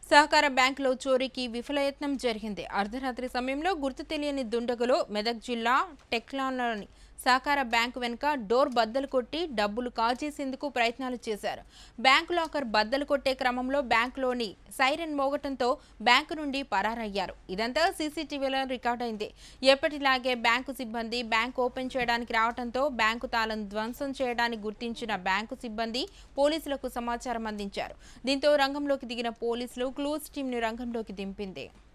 సహకార బ్యాంకులో చోరీకి విఫలయత్నం జరిగింది అర్ధరాత్రి సమయంలో గుర్తు తెలియని దుండగులు మెదక్ జిల్లా టెక్లాన్లోని సహకార బ్యాంకు వెనుక డోర్ బద్దలు కొట్టి డబ్బులు కాజేసేందుకు ప్రయత్నాలు చేశారు బ్యాంకు లాకర్ బద్దలు కొట్టే క్రమంలో బ్యాంకులోని సైరన్ మోగటంతో బ్యాంకు నుండి పరారయ్యారు ఇదంతా సీసీటీవీలో రికార్డైంది ఎప్పటిలాగే బ్యాంకు సిబ్బంది బ్యాంకు ఓపెన్ చేయడానికి రావడంతో బ్యాంకు తాళం ధ్వంసం చేయడానికి గుర్తించిన బ్యాంకు సిబ్బంది పోలీసులకు సమాచారం అందించారు దీంతో రంగంలోకి దిగిన పోలీసులు క్లూస్ టీంను రంగంలోకి దింపింది